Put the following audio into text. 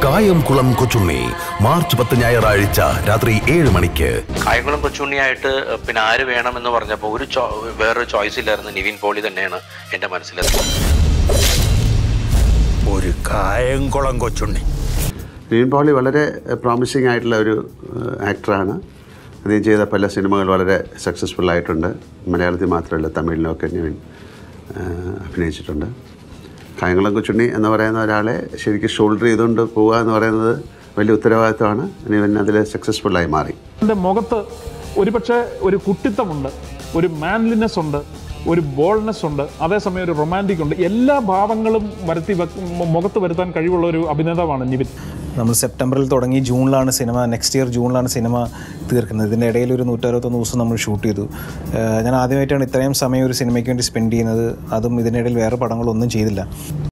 Kayamkulam Kochunni March പത്ത് ഞായറാഴ്ച രാത്രി ഏഴ് മണിക്ക് കായംകുളം കൊച്ചുണ്ണിയായിട്ട് പിന്നെ ആര് വേണമെന്ന് പറഞ്ഞപ്പോൾ ഒരു ചോ വേറൊരു ചോയ്സ് ഇല്ലായിരുന്നു നിവിൻ പോളി തന്നെയാണ് എൻ്റെ മനസ്സിലെത്തി ഒരു കായംകുളം കൊച്ചുണ്ണി നിവിൻ പോളി വളരെ പ്രോമിസിംഗ് ആയിട്ടുള്ള ഒരു ആക്ടറാണ് അദ്ദേഹം ചെയ്ത പല സിനിമകൾ വളരെ സക്സസ്ഫുൾ ആയിട്ടുണ്ട് മലയാളത്തിൽ മാത്രമല്ല തമിഴിലൊക്കെ നിവിൻ ആ, അഭിനയിച്ചിട്ടുണ്ട് കായംകുളം കൊച്ചുണ്ണി എന്ന് പറയുന്ന ഒരാളെ ശരിക്കും ഷോൾഡർ ചെയ്തുകൊണ്ട് പോവുക എന്ന് പറയുന്നത് വലിയ ഉത്തരവാദിത്തമാണ് നിവിൻ അതിൽ സക്സസ്ഫുള്ളായി മാറി എൻ്റെ മുഖത്ത് ഒരുപക്ഷെ ഒരു കുട്ടിത്തമുണ്ട് ഒരു മാൻലിനെസ് ഉണ്ട് ഒരു ബോൾനെസ് ഉണ്ട് അതേസമയം ഒരു റൊമാൻറ്റിക് ഉണ്ട് എല്ലാ ഭാവങ്ങളും വരുത്തി വെക്ക- മുഖത്ത് വരുത്താൻ കഴിവുള്ള ഒരു അഭിനേതാവാണ് നിവിൻ നമ്മൾ സെപ്റ്റംബറിൽ തുടങ്ങി ജൂണിലാണ് സിനിമ നെക്സ്റ്റ് ഇയർ ജൂണിലാണ് സിനിമ തീർക്കുന്നത് ഇതിൻ്റെ ഇടയിൽ ഒരു നൂറ്ററുപത്തൊന്ന് ദിവസം നമ്മൾ ഷൂട്ട് ചെയ്തു ഏഹ് ഞാൻ ആദ്യമായിട്ടാണ് ഇത്രയും സമയം ഒരു സിനിമയ്ക്ക് വേണ്ടി സ്പെൻഡ് ചെയ്യുന്നത് അതും ഇതിനിടയിൽ വേറെ പടങ്ങളൊന്നും ചെയ്തില്ല